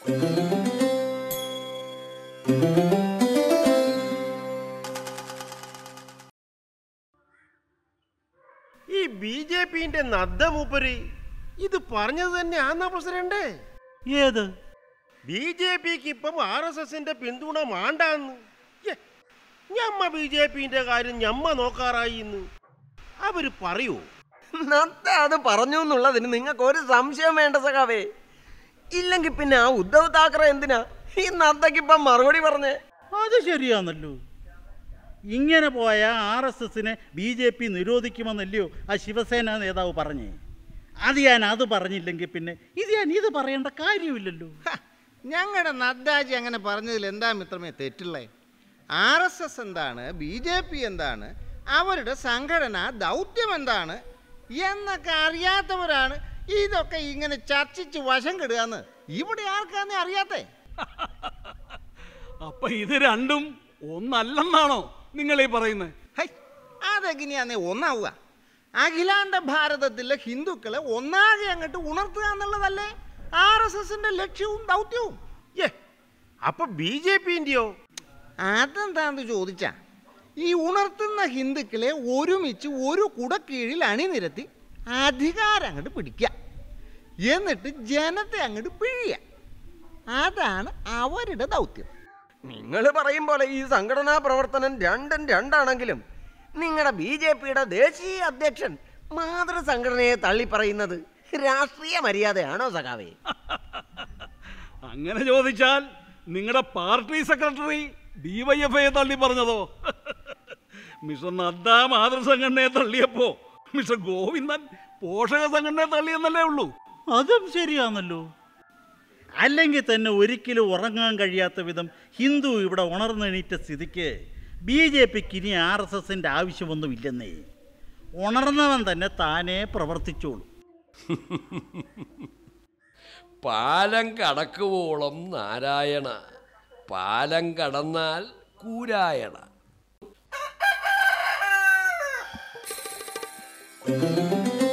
ഈ B J പിന്റെ നദ്ദ മൂപ്പര് ഇത് പറഞ്ഞത് തന്നെയാന്നാ പ്രസിഡന്റ് ഏത് ബി ജെ പിക്ക് ഇപ്പം ആർ എസ് എസിന്റെ പിന്തുണ മാണ്ടാന്ന് യ്യേ, ഞമ്മ ബി ജെ പിന്റെ കാര്യം ഞമ്മ നോക്കാറായി ഇന്ന് അവര് പറയൂ നത്ത അത് പറഞ്ഞു എന്നുള്ളതിന് നിങ്ങൾക്ക് ഒരു സംശയം വേണ്ട സഖാവേ ഇല്ലെങ്കിൽ പിന്നെ ആ ഉദ്ധവ് താക്കറെ എന്തിനാ ഈ നത്തക്ക് ഇപ്പം മറുപടി പറഞ്ഞേ അത് ശരിയാണല്ലോ ഇങ്ങനെ പോയ ആർ എസ് എസിനെ ബി ജെ പി നിരോധിക്കുമെന്നല്ലയോ ആ ശിവസേന നേതാവ് പറഞ്ഞേ അത് ഞാൻ അത് പറഞ്ഞില്ലെങ്കിൽ പിന്നെ ഇത് ഞാൻ ഇത് പറയേണ്ട കാര്യമില്ലല്ലോ ഞങ്ങളുടെ നദ്ദാജി അങ്ങനെ പറഞ്ഞതിൽ എന്താ മിത്രമേ തെറ്റുള്ളേ ആർ എസ് എസ് എന്താണ് ബി ജെ പി എന്താണ് അവരുടെ സംഘടന ദൗത്യം എന്താണ് എന്നൊക്കെ അറിയാത്തവരാണ് ഇതൊക്കെ ഇങ്ങനെ ചർച്ചിച്ച് വശം കെടുകയെന്ന് ഇവിടെ ആർക്കാന്നേ അറിയാത്തേ അപ്പൊ ഇത് രണ്ടും ഒന്നല്ലെന്നാണോ നിങ്ങൾ ഈ പറയുന്നത് ഹൈ അതെങ്ങനെയാന്നേ ഒന്നാവുക അഖിലാണ്ട ഭാരതത്തിലെ ഹിന്ദുക്കളെ ഒന്നാകെ അങ്ങോട്ട് ഉണർത്തുക എന്നുള്ളതല്ലേ ആർ എസ് എസിന്റെ ലക്ഷ്യവും ദൗത്യവും ഏ അപ്പൊ ബി ജെ പിന്റെയോ അതെന്താന്ന് ചോദിച്ചാ ഈ ഉണർത്തുന്ന ഹിന്ദുക്കളെ ഒരുമിച്ച് ഒരു കുടക്കീഴിൽ അണിനിരത്തി അധികാരം അങ്ങോട്ട് പിടിക്കുക എന്നിട്ട് ജനത്തെ അങ്ങോട്ട് പിഴിയുക അതാണ് അവരുടെ ദൗത്യം നിങ്ങൾ പറയും പോലെ ഈ സംഘടനാ പ്രവർത്തനം രണ്ടും രണ്ടാണെങ്കിലും നിങ്ങളുടെ ബി ജെ പിയുടെ ദേശീയ അധ്യക്ഷൻ മാതൃസംഘടനയെ തള്ളി പറയുന്നത് രാഷ്ട്രീയ മര്യാദയാണോ സഖാവേ അങ്ങനെ ചോദിച്ചാൽ നിങ്ങളുടെ പാർട്ടി സെക്രട്ടറി ഡിവൈഎഫ്ഐയെ തള്ളി പറഞ്ഞതോ മിസ്റ്റർ നദ്ദ മാതൃസംഘടനയെ തള്ളിയപ്പോ മിസ്റ്റർ ഗോവിന്ദൻ പോഷക സംഘടനയെ തള്ളിയെന്നല്ലേ ഉള്ളൂ അതും ശരിയാണല്ലോ അല്ലെങ്കിൽ തന്നെ ഒരിക്കലും ഉറങ്ങാൻ കഴിയാത്ത വിധം ഹിന്ദു ഇവിടെ ഉണർന്നെണീറ്റ സ്ഥിതിക്ക് ബി ജെ പിക്ക് ഇനി ആർ എസ് എസിൻ്റെ ആവശ്യമൊന്നുമില്ലെന്നേ ഉണർന്നവൻ തന്നെ താനേ പ്രവർത്തിച്ചോളൂ പാലം കടക്കുവോളം നാരായണ പാലം കടന്നാൽ കൂരായണ